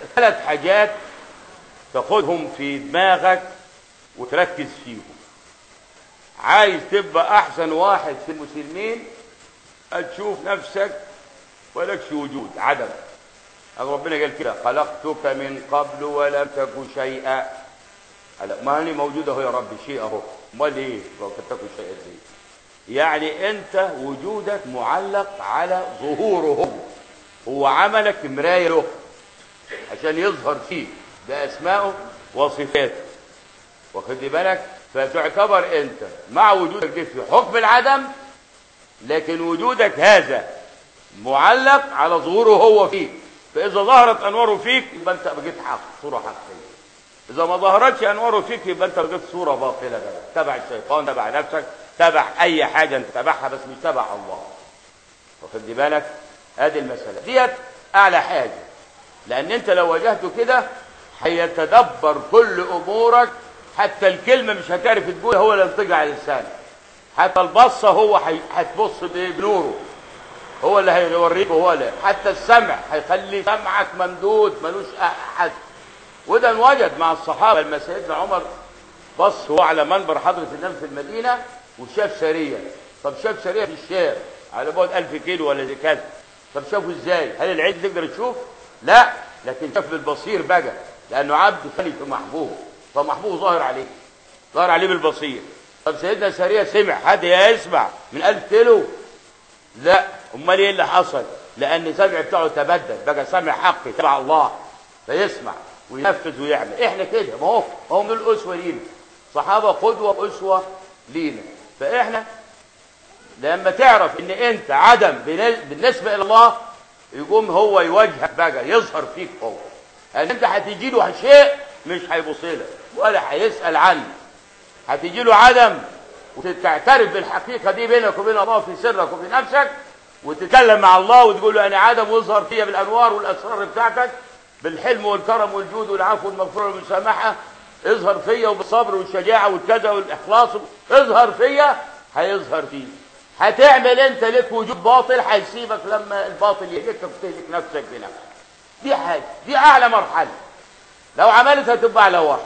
ثلاث حاجات تاخدهم في دماغك وتركز فيهم عايز تبقى احسن واحد في المسلمين هتشوف نفسك ولكش وجود عدم ربنا قال كده خلقتك من قبل ولم تك شيئا ما هني موجود اهو يا رب شيء اهو امال ايه لو تكن شيئا ازاي يعني انت وجودك معلق على ظهوره هو هو عملك مرايه له عشان يظهر فيه باسمائه وصفاته واخد بالك فتعتبر انت مع وجودك ده في حكم العدم لكن وجودك هذا معلق على ظهوره هو فيك فاذا ظهرت انواره فيك يبقى انت بقيت حق صوره حقيقيه اذا ما ظهرتش انواره فيك يبقى انت بقيت صوره باطله بقى تبع الشيطان تبع نفسك تبع اي حاجه انت تبعها بس مش تبع الله واخد بالك ادي المساله ديت اعلى حاجه لان انت لو واجهته كده هيتدبر كل امورك حتى الكلمه مش هتعرف تقولها هو اللي ينطقها على لسانك حتى البصه هو هتبص بنوره هو اللي هيوريك هو اللي حتى السمع هيخلي سمعك ممدود ملوش احد وده انوجد مع الصحابه لما سيدنا عمر بص هو على منبر حضره النبي في المدينه وشاف سريه طب شاف سريه في الشارع على بعد 1000 كيلو ولا زي كذا طب شافه ازاي؟ هل العين تقدر تشوف؟ لا لكن شاف بالبصير بقى لانه عبد خليفه محبوب فمحبوب ظاهر عليه ظاهر عليه بالبصير طب سيدنا سريه سمع حد يسمع من 1000 كيلو لا امال ايه اللي حصل لان السمع بتاعه تبدل بقى سمع حقي تبع الله فيسمع وينفذ ويعمل احنا كده ما هو هم دول الاسوه لينا صحابه قدوه واسوه لينا فاحنا لما تعرف ان انت عدم بالنسبه الى الله يقوم هو يواجهك بقى يظهر فيك هو ان انت هتيجي له شيء مش هيبص لك ولا هيسال عنك هتيجي له عدم وتعترف بالحقيقه دي بينك وبين الله في سرك وفي نفسك وتتكلم مع الله وتقول له انا عدم واظهر فيا بالانوار والاسرار بتاعتك بالحلم والكرم والجود والعفو والمغفره والمسامحه اظهر فيا وبالصبر والشجاعه والكذا والاخلاص اظهر فيا هيظهر فيك هتعمل انت لك وجود باطل هيسيبك لما الباطل يجيك وتهلك نفسك بنفسك دي حاجه دي اعلى مرحله لو عملتها تبقى على واحد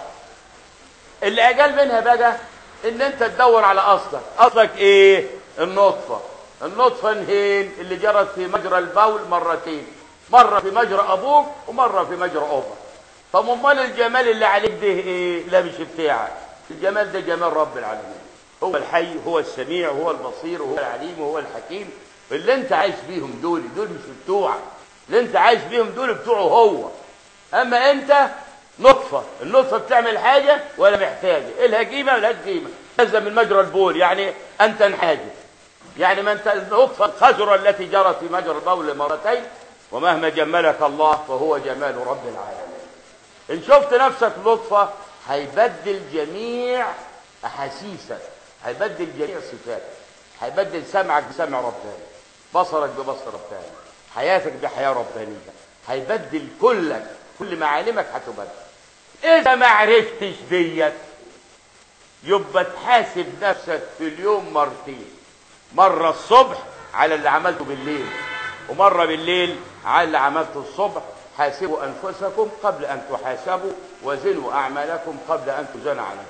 اللي اقل منها بقى ان انت تدور على اصلك اصلك ايه النطفه النطفه نهين اللي جرت في مجرى البول مرتين مره في مجرى ابوك ومره في مجرى امك طب امال الجمال اللي عليك ده ايه لا مش بتاعك الجمال ده جمال رب العالمين هو الحي هو السميع هو البصير وهو العليم وهو الحكيم اللي انت عايش بيهم دول دول مش بتوعك اللي انت عايش بيهم دول بتوعه هو اما انت نطفة النطفة بتعمل حاجة ولا محتاجة إلها قيمة ولا قيمة نزل من مجرى البول يعني أنت حاجة يعني ما أنت النطفة الخزرة التي جرت في مجرى البول مرتين ومهما جملك الله فهو جمال رب العالمين إن شفت نفسك نطفة هيبدل جميع أحاسيسك هيبدل جميع صفاتك هيبدل سمعك بسمع رباني بصرك ببصر رباني حياتك بحياة ربانية هيبدل كلك كل معالمك هتبدل اذا ما عرفتش ديت يبقى تحاسب نفسك في اليوم مرتين مرة الصبح على اللي عملته بالليل ومرة بالليل على اللي عملته الصبح حاسبوا أنفسكم قبل أن تحاسبوا وزنوا أعمالكم قبل أن تزن عليكم